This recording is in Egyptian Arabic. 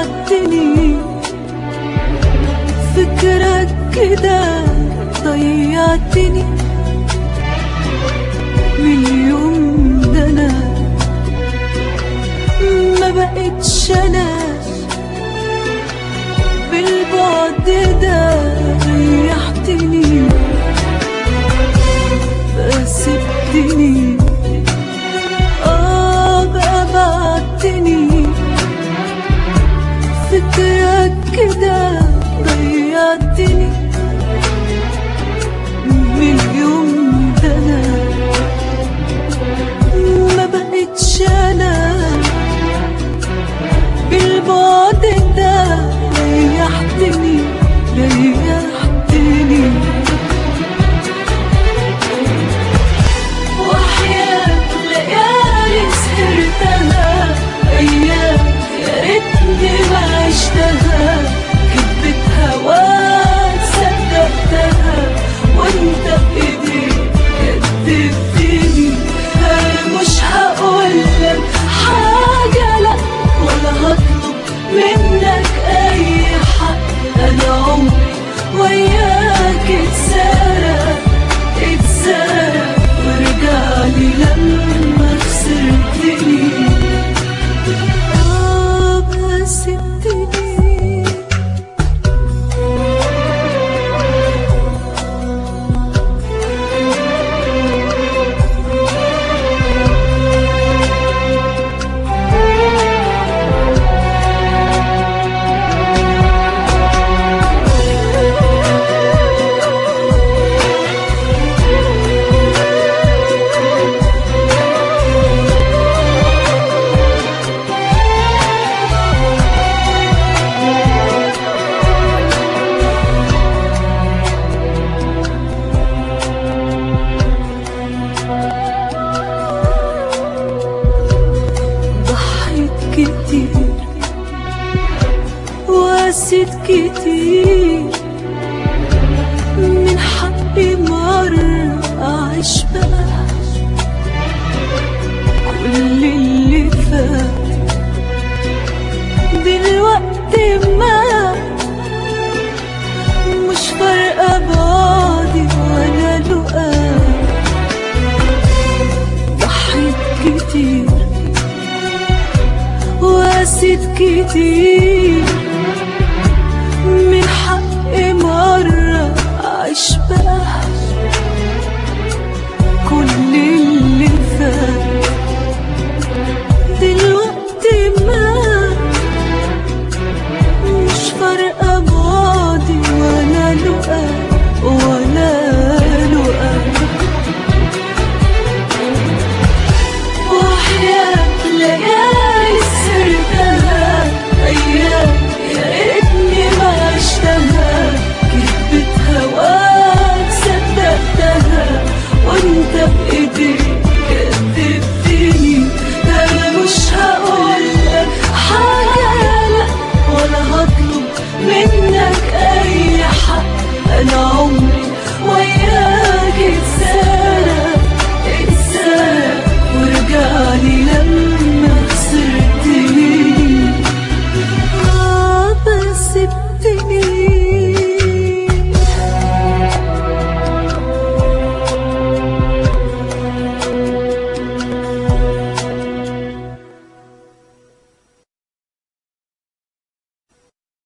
بعدتني فكرك كده ضيعتني من اليوم ده انا ما بقتش انا بالبعد ده ريحتني سبتني اه بقى بعدتني فكرك كده ضيعتني من اليوم ده انا ما بقتش انا بالبعد ده ريحتني ريحتني وحياة ليالي سهرتها أيام يا ريتني ما عشتها كدبة هواك صدقتها وانت بإيديك كدبتني أنا مش هقولك حاجة لأ ولا هطلب منك أي حق أنا عمري وياك اتسرق اتسرق ورجعلي لما خسرتني آه بس سبتني ضحيت كتير وقسيت كتير من حقي مرة أعيش بقى كل اللي فات دلوقتي ما مش فارقة بعدي ولا لقاء ضحيت كتير وقسيت كتير من حقي مرة أعيش بقى كل اللي فات دلوقتي ما مش فارقة بعدي ولا لقاء